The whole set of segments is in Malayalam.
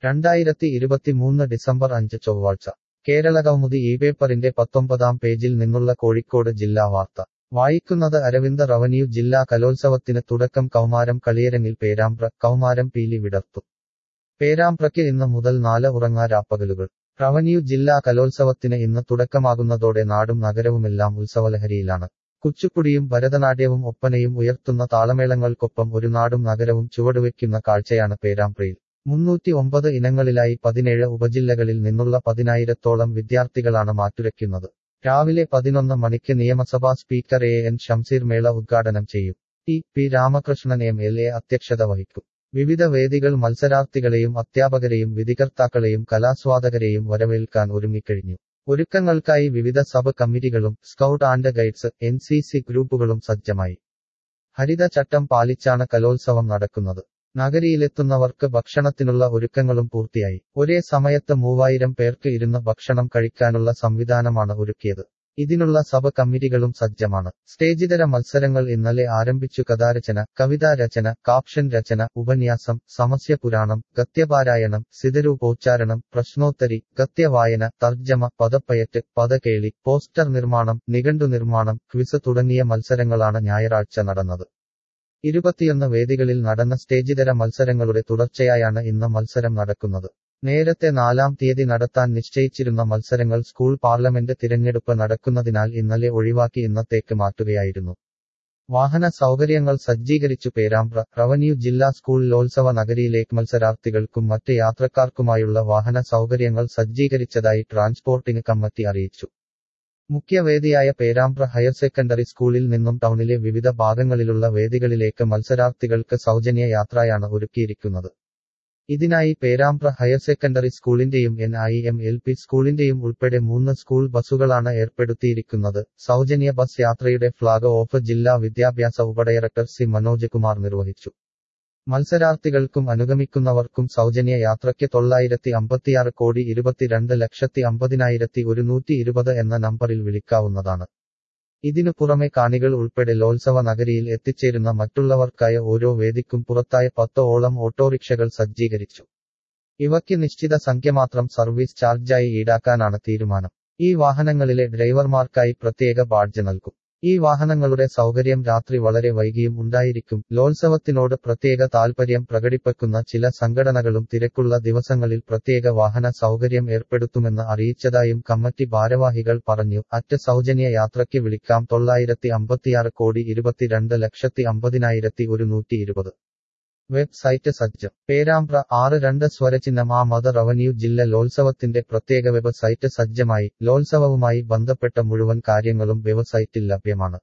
രണ്ടായിരത്തി ഇരുപത്തിമൂന്ന് ഡിസംബർ അഞ്ച് ചൊവ്വാഴ്ച കേരള കൗമുദി ഈ പേപ്പറിന്റെ പത്തൊമ്പതാം പേജിൽ നിന്നുള്ള കോഴിക്കോട് ജില്ലാ വാർത്ത വായിക്കുന്നത് അരവിന്ദ് റവന്യൂ ജില്ലാ കലോത്സവത്തിന് തുടക്കം കൗമാരം കളിയരങ്ങിൽ പേരാമ്പ്ര കൗമാരം പീലി വിടർത്തും പേരാമ്പ്രയ്ക്ക് ഇന്ന് മുതൽ നാല് ഉറങ്ങാരാപ്പകലുകൾ റവന്യൂ ജില്ലാ കലോത്സവത്തിന് ഇന്ന് തുടക്കമാകുന്നതോടെ നാടും നഗരവുമെല്ലാം ഉത്സവലഹരിയിലാണ് കുച്ചുപ്പുടിയും ഭരതനാട്യവും ഒപ്പനയും ഉയർത്തുന്ന താളമേളങ്ങൾക്കൊപ്പം ഒരു നാടും നഗരവും ചുവടുവെക്കുന്ന കാഴ്ചയാണ് പേരാമ്പ്രയിൽ മുന്നൂറ്റി ഒമ്പത് ഇനങ്ങളിലായി പതിനേഴ് ഉപജില്ലകളിൽ നിന്നുള്ള പതിനായിരത്തോളം വിദ്യാർത്ഥികളാണ് മാറ്റുരയ്ക്കുന്നത് രാവിലെ പതിനൊന്ന് മണിക്ക് നിയമസഭാ സ്പീക്കർ എ എൻ ഷംസീർ മേള ഉദ്ഘാടനം ചെയ്യും T P Ramakrishnan M L A അധ്യക്ഷത വഹിക്കും വിവിധ വേദികൾ മത്സരാർത്ഥികളെയും അധ്യാപകരെയും വിധികർത്താക്കളെയും കലാസ്വാദകരെയും വരവേൽക്കാൻ ഒരുങ്ങിക്കഴിഞ്ഞു ഒരുക്കങ്ങൾക്കായി വിവിധ സബ് കമ്മിറ്റികളും scout and guides N C C ഗ്രൂപ്പുകളും സജ്ജമായി ഹരിത ചട്ടം പാലിച്ചാണ് കലോത്സവം നടക്കുന്നത് നഗരിയിലെത്തുന്നവർക്ക് ഭക്ഷണത്തിനുള്ള ഒരുക്കങ്ങളും പൂർത്തിയായി ഒരേ സമയത്ത് മൂവായിരം പേർക്ക് ഇരുന്ന് ഭക്ഷണം കഴിക്കാനുള്ള സംവിധാനമാണ് ഒരുക്കിയത് ഇതിനുള്ള സഭ കമ്മിറ്റികളും സജ്ജമാണ് സ്റ്റേജിതര മത്സരങ്ങൾ ഇന്നലെ ആരംഭിച്ചു കഥാരചന കവിതാരചന കാപ്ഷൻ രചന ഉപന്യാസം സമസ്യ പുരാണം ഗത്യപാരായണം സിതരൂപോച്ചാരണം പ്രശ്നോത്തരി ഗത്യവായന തർജ്ജമ പദപ്പയറ്റ് പദകേളി പോസ്റ്റർ നിർമ്മാണം നിഘണ്ടു നിർമ്മാണം ക്വിസ് തുടങ്ങിയ മത്സരങ്ങളാണ് ഞായറാഴ്ച നടന്നത് ഇരുപത്തിയൊന്ന് വേദികളിൽ നടന്ന സ്റ്റേജിതര മത്സരങ്ങളുടെ തുടർച്ചയായാണ് ഇന്ന് മത്സരം നടക്കുന്നത് നേരത്തെ നാലാം തീയതി നടത്താൻ നിശ്ചയിച്ചിരുന്ന മത്സരങ്ങൾ സ്കൂൾ പാർലമെന്റ് തിരഞ്ഞെടുപ്പ് നടക്കുന്നതിനാൽ ഇന്നലെ ഒഴിവാക്കി ഇന്നത്തേക്ക് മാറ്റുകയായിരുന്നു വാഹന സൗകര്യങ്ങൾ സജ്ജീകരിച്ചു പേരാമ്പ്ര റവന്യൂ ജില്ലാ സ്കൂൾ ലോത്സവ നഗരിയിലേക്ക് മത്സരാർത്ഥികൾക്കും മറ്റ് യാത്രക്കാർക്കുമായുള്ള വാഹന സൗകര്യങ്ങൾ സജ്ജീകരിച്ചതായി ട്രാൻസ്പോർട്ടിംഗ് കമ്മിറ്റി അറിയിച്ചു മുഖ്യവേദിയായ പേരാമ്പ്ര ഹയർ സെക്കൻഡറി സ്കൂളിൽ നിന്നും ടൗണിലെ വിവിധ ഭാഗങ്ങളിലുള്ള വേദികളിലേക്ക് മത്സരാർത്ഥികൾക്ക് സൗജന്യ യാത്രയാണ് ഒരുക്കിയിരിക്കുന്നത് ഇതിനായി പേരാമ്പ്ര ഹയർ സെക്കൻഡറി സ്കൂളിന്റെയും N I M L P സ്കൂളിന്റെയും ഉൾപ്പെടെ മൂന്ന് സ്കൂൾ ബസ്സുകളാണ് ഏർപ്പെടുത്തിയിരിക്കുന്നത് സൗജന്യ ബസ് യാത്രയുടെ ഫ്ളാഗ് ഓഫ് ജില്ലാ വിദ്യാഭ്യാസ ഉപഡയറക്ടർ സി മനോജ് കുമാർ നിർവഹിച്ചു മത്സരാർത്ഥികൾക്കും അനുഗമിക്കുന്നവർക്കും സൗജന്യ യാത്രയ്ക്ക് തൊള്ളായിരത്തി അമ്പത്തിയാറ് കോടി ഇരുപത്തിരണ്ട് ലക്ഷത്തി അമ്പതിനായിരത്തി ഒരുന്നൂറ്റി ഇരുപത് എന്ന നമ്പറിൽ വിളിക്കാവുന്നതാണ് ഇതിനു പുറമെ കാണികൾ ഉൾപ്പെടെ ലോത്സവ നഗരിയിൽ എത്തിച്ചേരുന്ന മറ്റുള്ളവർക്കായ ഓരോ വേദിക്കും പുറത്തായ പത്ത് ഓളം ഓട്ടോറിക്ഷകൾ സജ്ജീകരിച്ചു ഇവയ്ക്ക് നിശ്ചിത സംഖ്യ മാത്രം സർവീസ് ചാർജായി ഈടാക്കാനാണ് തീരുമാനം ഈ വാഹനങ്ങളിലെ ഡ്രൈവർമാർക്കായി പ്രത്യേക ബാഡ്ജ് നൽകും ഈ വാഹനങ്ങളുടെ സൗകര്യം രാത്രി വളരെ വൈകിയും ഉണ്ടായിരിക്കും ലോത്സവത്തിനോട് പ്രത്യേക താൽപര്യം പ്രകടിപ്പിക്കുന്ന ചില സംഘടനകളും തിരക്കുള്ള ദിവസങ്ങളിൽ പ്രത്യേക വാഹന സൗകര്യം ഏർപ്പെടുത്തുമെന്ന് അറിയിച്ചതായും കമ്മിറ്റി ഭാരവാഹികൾ പറഞ്ഞു അറ്റ സൗജന്യ യാത്രയ്ക്ക് വിളിക്കാം തൊള്ളായിരത്തി അമ്പത്തിയാറ് കോടി ഇരുപത്തിരണ്ട് ലക്ഷത്തി അമ്പതിനായിരത്തി ഒരുന്നൂറ്റി ഇരുപത് വെബ്സൈറ്റ് സജ്ജം പേരാമ്പ്ര ആറ് രണ്ട് സ്വരചിഹ്നം ആ മത റവന്യൂ ജില്ല ലോത്സവത്തിന്റെ പ്രത്യേക വെബ്സൈറ്റ് സജ്ജമായി ലോത്സവവുമായി ബന്ധപ്പെട്ട മുഴുവൻ കാര്യങ്ങളും വെബ്സൈറ്റിൽ ലഭ്യമാണ്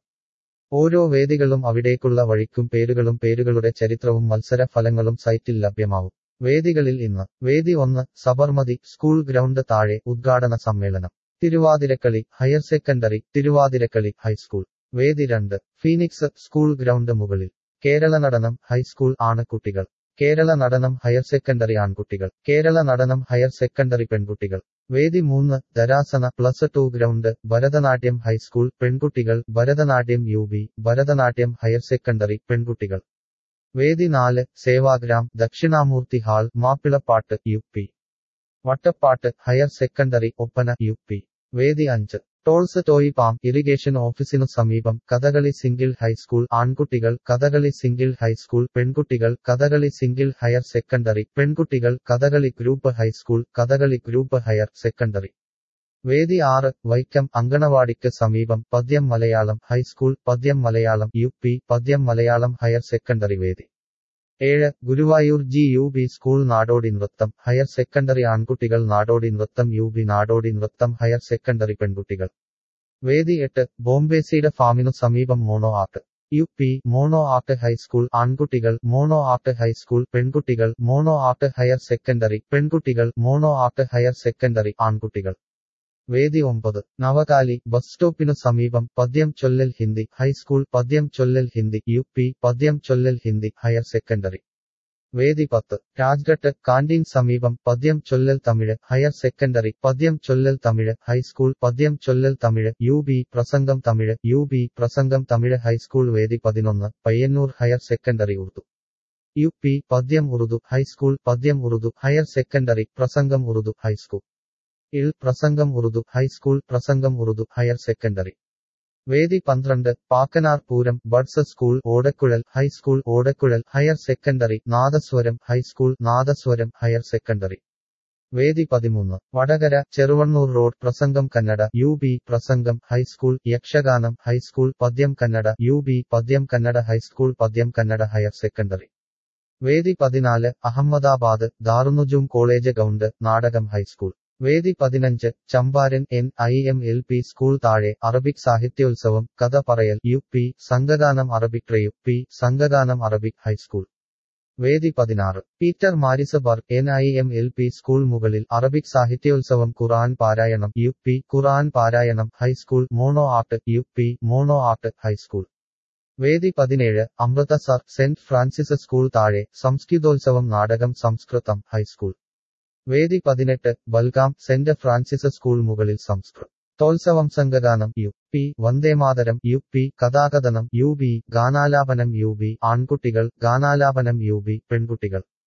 ഓരോ വേദികളും അവിടേക്കുള്ള വഴിക്കും പേരുകളും പേരുകളുടെ ചരിത്രവും മത്സര ഫലങ്ങളും സൈറ്റിൽ ലഭ്യമാവും വേദികളിൽ ഇന്ന് വേദി ഒന്ന് സബർമതി സ്കൂൾ ഗ്രൗണ്ട് താഴെ ഉദ്ഘാടന സമ്മേളനം Thiruvathirakkali higher secondary Thiruvathirakkali high school വേദി രണ്ട് ഫീനിക്സ് സ്കൂൾ ഗ്രൗണ്ട് മുകളിൽ കേരള നടനം ഹൈസ്കൂൾ ആണക്കുട്ടികൾ കേരള നടനം ഹയർ സെക്കൻഡറി ആൺകുട്ടികൾ കേരള നടനം ഹയർ സെക്കൻഡറി പെൺകുട്ടികൾ വേദി മൂന്ന് ദരാസന plus two ground Bharatanatyam high school പെൺകുട്ടികൾ Bharatanatyam U B Bharatanatyam higher secondary പെൺകുട്ടികൾ വേദി നാല് Sevagram Dakshinamoorthy hall Mappilappattu U P Vattappattu higher secondary Oppana U P വേദി അഞ്ച് ടോൾസ് ടോയ് പാം ഇറിഗേഷൻ ഓഫീസിനു സമീപം കഥകളി സിംഗിൾ ഹൈസ്കൂൾ ആൺകുട്ടികൾ കഥകളി സിംഗിൾ ഹൈസ്കൂൾ പെൺകുട്ടികൾ കഥകളി സിംഗിൾ ഹയർ സെക്കൻഡറി പെൺകുട്ടികൾ Kathakali group high school Kathakali group higher secondary വേദി ആറ് വൈക്കം അങ്കണവാടിക്ക് സമീപം പദ്യം മലയാളം ഹൈസ്കൂൾ പദ്യം മലയാളം യു പി പദ്യം മലയാളം ഹയർ സെക്കൻഡറി വേദി ഏഴ് Guruvayur G U B school നാടോടി നൃത്തം ഹയർ സെക്കൻഡറി ആൺകുട്ടികൾ നാടോടി നൃത്തം യു ബി നാടോടി നൃത്തം ഹയർ സെക്കൻഡറി പെൺകുട്ടികൾ വേദി എട്ട് ബോംബേസിയുടെ ഫാമിനു സമീപം mono art U P mono art high school ആൺകുട്ടികൾ മോണോ ആർട്ട് ഹൈസ്കൂൾ പെൺകുട്ടികൾ മോണോ ആർട്ട് ഹയർ സെക്കൻഡറി പെൺകുട്ടികൾ മോണോ ആർട്ട് ഹയർ സെക്കൻഡറി ആൺകുട്ടികൾ വേദി ഒമ്പത് നവകാലി ബസ് സ്റ്റോപ്പിനു സമീപം പദ്യം ചൊല്ലൽ ഹിന്ദി ഹൈസ്കൂൾ പദ്യം ചൊല്ലൽ ഹിന്ദി യു പി പദ്യം ചൊല്ലൽ ഹിന്ദി ഹയർ സെക്കൻഡറി വേദി പത്ത് രാജ്ഘട്ട് കാന്റീൻ സമീപം പദ്യം ചൊല്ലൽ തമിഴ് ഹയർ സെക്കൻഡറി പദ്യം ചൊല്ലൽ തമിഴ് ഹൈസ്കൂൾ പദ്യം ചൊല്ലൽ തമിഴ് യു ബി പ്രസംഗം തമിഴ് യു ബി പ്രസംഗം തമിഴ് ഹൈസ്കൂൾ വേദി പതിനൊന്ന് Payyanur higher secondary Urdu U P പദ്യം ഉറുദു ഹൈസ്കൂൾ പദ്യം ഉറുദു ഹയർ സെക്കൻഡറി പ്രസംഗം ഉറുദു ഹൈസ്കൂൾ ഇൽ പ്രസംഗം ഉറുദു ഹൈസ്കൂൾ പ്രസംഗം ഉറുദു ഹയർ സെക്കൻഡറി വേദി പന്ത്രണ്ട് പാക്കനാർ പൂരം ബഡ്സ് സ്കൂൾ ഓടക്കുഴൽ ഹൈസ്കൂൾ ഓടക്കുഴൽ higher secondary Nadaswaram high school Nadaswaram higher secondary വേദി പതിമൂന്ന് വടകര ചെറുവണ്ണൂർ റോഡ് പ്രസംഗം കന്നഡ യു ബി പ്രസംഗം ഹൈസ്കൂൾ യക്ഷഗാനം ഹൈസ്കൂൾ പദ്യം കന്നഡ യു ബി പദ്യം കന്നഡ ഹൈസ്കൂൾ പദ്യം കന്നഡ ഹയർ സെക്കൻഡറി വേദി പതിനാല് അഹമ്മദാബാദ് ദാറുനുജും കോളേജ് ഗൗണ്ട് നാടകം ഹൈസ്കൂൾ വേദി പതിനഞ്ച് Champaran N I M L P school താഴെ അറബിക് സാഹിത്യോത്സവം കഥ പറയൽ യു പി സംഘഗാനം അറബിക് യു പി സംഘഗാനം അറബിക് ഹൈസ്കൂൾ വേദി പതിനാറ് പീറ്റർ മാരിസ് ബർ N I M L P school മുകളിൽ അറബിക് സാഹിത്യോത്സവം ഖുറാൻ പാരായണം യു പി ഖുറാൻ പാരായണം high school mono art U P mono art high school വേദി പതിനേഴ് അമൃതസർ സെന്റ് ഫ്രാൻസിസ് സ്കൂൾ താഴെ സംസ്കൃതോത്സവം നാടകം സംസ്കൃതം ഹൈസ്കൂൾ വേദി പതിനെട്ട് ബൽഗാം സെന്റ് ഫ്രാൻസിസ് സ്കൂൾ മുകളിൽ സംസ്കൃതോത്സവം സംഘഗാനം U P Vande Mataram U P കഥാകഥനം യു ബി ഗാനാലാപനം യു ബി ആൺകുട്ടികൾ ഗാനാലാപനം യു ബി പെൺകുട്ടികൾ